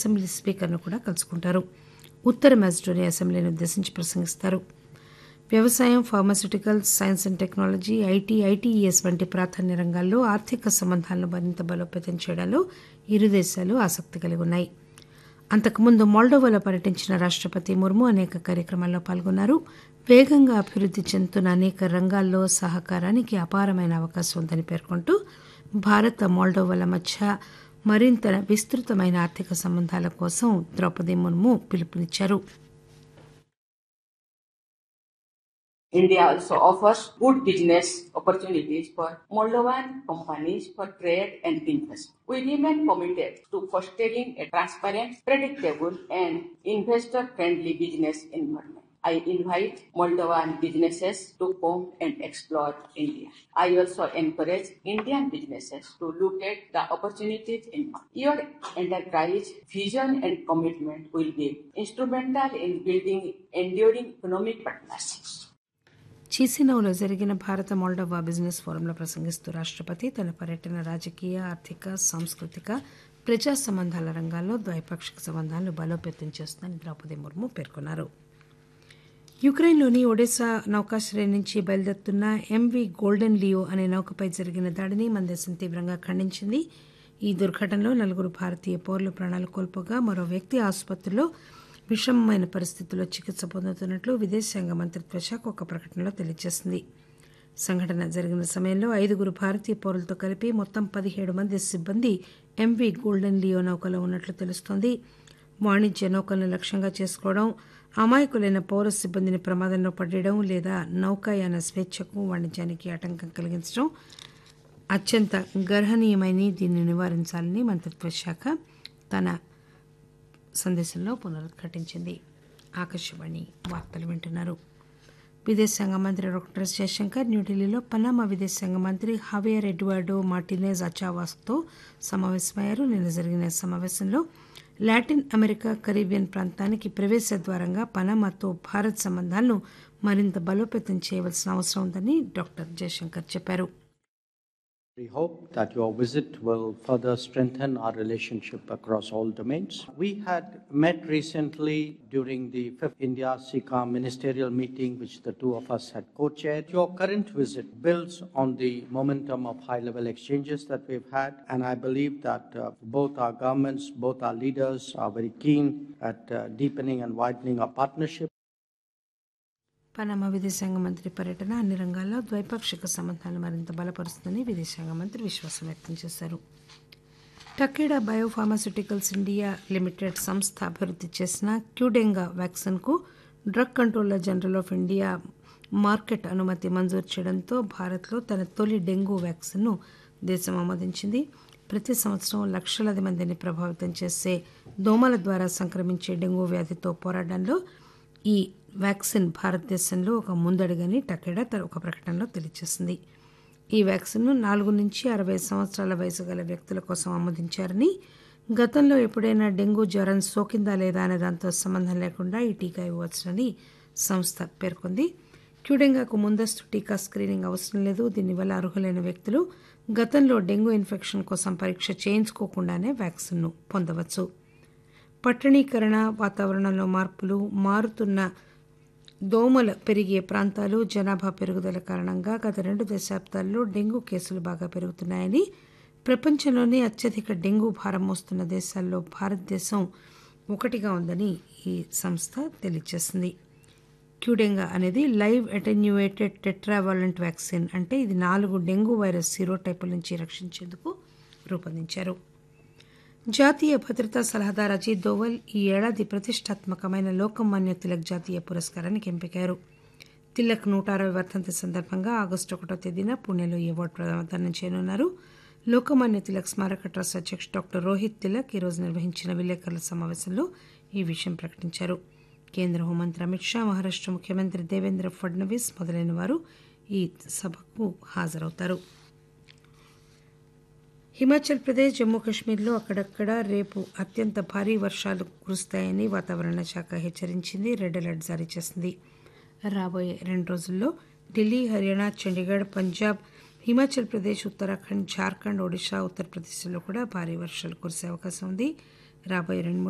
Assembly స్పీకర్ను కూడా కలుసుకుంటారు ఉత్తర మాజిడోనియా అసెంబ్లీని ఉద్దేశించి ప్రసంగిస్తారు వ్యవసాయం pharmaceuticals science and technology IT ITES వంటి ప్రాధాన్య రంగాల్లో ఆర్థిక సంబంధాలను మరింత బలోపేతం చేయడంలో ఇరు దేశాలు ఆసక్తి కలిగి ఉన్నాయి అంతకుముందు మోల్డోవాలో పర్యటించిన రాష్టపతి ముర్ము అనేక కార్యక్రమాల్లో పాల్గొన్నారు వేగంగా అభివృద్ది చెందుతున్న అనేక రంగాల్లో సహకారానికి అపారమైన అవకాశం ఉందని పేర్కొంటూ భారత్ మోల్డోవాల మధ్య మరింత విస్తృతమైన ఆర్థిక సంబంధాల కోసం ద్రౌపది ముర్ము పిలుపునిచ్చారు India also offers good business opportunities for Moldovan companies for trade and investment. We remain committed to fostering a transparent, predictable, and investor-friendly business environment. I invite Moldovan businesses to come and explore India. I also encourage Indian businesses to look at the opportunities in your enterprise vision and commitment will be instrumental in building enduring economic partnerships. చీసినౌలో జరిగిన భారత Moldova business ఫోరంలో ప్రసంగిస్తూ రాష్టపతి తన పర్యటన రాజకీయ ఆర్థిక సాంస్కృతిక ప్రజా సంబంధాల రంగాల్లో ద్వైపాక్షిక సంబంధాలను బలోపేతం చేస్తుందని ద్రౌపది ముర్ము పేర్కొన్నారు యుక్రెయిన్లోని ఒడెసా నౌకాశ్రయం నుంచి బయలుదేరుతున్న ఎంవి గోల్డెన్ లియో అనే నౌకపై జరిగిన దాడిని మన దేశం తీవ్రంగా ఖండించింది ఈ దుర్ఘటనలో నలుగురు భారతీయ పౌరులు ప్రాణాలు కోల్పోగా మరో వ్యక్తి ఆసుపత్రిలో విషమమైన పరిస్థితుల్లో చికిత్స పొందుతున్నట్లు విదేశాంగ మంత్రిత్వ శాఖ ఒక ప్రకటనలో తెలియజేసింది సంఘటన జరిగిన సమయంలో ఐదుగురు భారతీయ పౌరులతో కలిపి మొత్తం పదిహేడు మంది సిబ్బంది ఎంవి గోల్డెన్ లియో నౌకలో ఉన్నట్లు తెలుస్తోంది వాణిజ్య నౌకలను లక్ష్యంగా చేసుకోవడం అమాయకులైన పౌర సిబ్బందిని ప్రమాదంలో పడేయడం లేదా నౌకాయాన స్వేచ్ఛకు వాణిజ్యానికి ఆటంకం కలిగించడం అత్యంత గర్హనీయమని దీన్ని నివారించాలని మంత్రిత్వ శాఖ తన సందేశంలో పునరుద్ఘాటించింది ఆకాశవాణి వార్తలు వింటున్నారు విదేశాంగ మంత్రి డాక్టర్ జయశంకర్ న్యూఢిల్లీలో పనామా విదేశాంగ మంత్రి హవేర్ ఎడ్వార్డో మార్టినేజ్ అచావాస్తో సమావేశమయ్యారు నిన్న జరిగిన సమావేశంలో లాటిన్ అమెరికా కరీబియన్ ప్రాంతానికి ప్రవేశ ద్వారంగా పనామాతో భారత్ సంబంధాలను మరింత బలోపేతం చేయవలసిన అవసరం ఉందని డాక్టర్ జయశంకర్ చెప్పారు We hope that your visit will further strengthen our relationship across all domains. We had met recently during the fifth India SICA ministerial meeting, which the two of us had co chaired. Your current visit builds on the momentum of high level exchanges that we've had, and I believe that uh, both our governments, both our leaders are very keen at uh, deepening and widening our partnership. Panama విదేశాంగ మంత్రి పర్యటన అన్ని రంగాల్లో ద్వైపాక్షిక సంబంధాలను మరింత బలపరుస్తుందని విదేశాంగ మంత్రి విశ్వాసం వ్యక్తం చేశారు టకేడా బయోఫార్మాస్యూటికల్స్ ఇండియా లిమిటెడ్ సంస్థ అభివృద్ధి చేసిన క్యూడెంగా వ్యాక్సిన్కు drug controller general of India market అనుమతి మంజూరు చేయడంతో భారత్లో తన తొలి డెంగూ వ్యాక్సిన్ను దేశం ఆమోదించింది ప్రతి సంవత్సరం లక్షలాది మందిని ప్రభావితం చేసే దోమల ద్వారా సంక్రమించే డెంగూ వ్యాధితో పోరాటంలో ఈ వ్యాక్సిన్ భారతదేశంలో ఒక ముందడుగని టకెడా తన ఒక ప్రకటనలో తెలియజేసింది ఈ వ్యాక్సిన్ను నాలుగు నుంచి అరవై సంవత్సరాల వయసు గల వ్యక్తుల కోసం ఆమోదించారని గతంలో ఎప్పుడైనా డెంగూ జ్వరం సోకిందా లేదా అనే దాంతో సంబంధం లేకుండా ఈ టీకా ఇవ్వవచ్చునని సంస్థ పేర్కొంది క్యూడెంగాకు ముందస్తు టీకా స్క్రీనింగ్ అవసరం లేదు దీనివల్ల అర్హులైన వ్యక్తులు గతంలో డెంగూ ఇన్ఫెక్షన్ కోసం పరీక్ష చేయించుకోకుండానే వ్యాక్సిన్ను పొందవచ్చు పట్టణీకరణ వాతావరణంలో మార్పులు మారుతున్న దోమలు పెరిగే ప్రాంతాలు జనాభా పెరుగుదల కారణంగా గత రెండు దశాబ్దాల్లో డెంగూ కేసులు బాగా పెరుగుతున్నాయని ప్రపంచంలోనే అత్యధిక డెంగూ భారం మోస్తున్న దేశాల్లో భారతదేశం ఒకటిగా ఉందని ఈ సంస్థ తెలియజేసింది క్యూడెంగా అనేది లైవ్ అటెన్యూయేటెడ్ టెట్రావాలెంట్ వ్యాక్సిన్ అంటే ఇది నాలుగు డెంగూ వైరస్ సీరోటైపుల నుంచి రక్షించేందుకు రూపొందించారు జాతీయ భద్రతా సలహాదారు అజిత్ దోవల్ ఈ ఏడాది ప్రతిష్టాత్మకమైన లోకమాన్య తిలక్ జాతీయ పురస్కారానికి ఎంపికారు తిలక్ నూట అరవై వర్ధంతి సందర్భంగా ఆగస్టు ఒకటో తేదీన పుణెలో ఈ అవార్డు ప్రదానం చేయనున్నారు లోకమాన్య తిలక్ స్మారక ట్రస్ట్ అధ్యక్షుడు డాక్టర్ రోహిత్ తిలక్ ఈరోజు నిర్వహించిన విలేకరుల సమావేశంలో ఈ విషయం ప్రకటించారు కేంద్ర హోంమంత్రి అమిత్ షా మహారాష్ట ముఖ్యమంత్రి దేవేంద్ర ఫడ్నవీస్ మొదలైన వారు ఈ సభకు హాజరవుతారు హిమాచల్ ప్రదేశ్ జమ్మూ కాశ్మీర్లో అక్కడక్కడ రేపు అత్యంత భారీ వర్షాలు కురుస్తాయని వాతావరణ శాఖ హెచ్చరించింది రెడ్ అలర్ట్ జారీ చేసింది రాబోయే రెండు రోజుల్లో ఢిల్లీ హర్యానా చండీగఢ్ పంజాబ్ హిమాచల్ ప్రదేశ్ ఉత్తరాఖండ్ జార్ఖండ్ ఒడిషా ఉత్తరప్రదేశ్లో కూడా భారీ వర్షాలు కురిసే అవకాశం ఉంది రాబోయే రెండు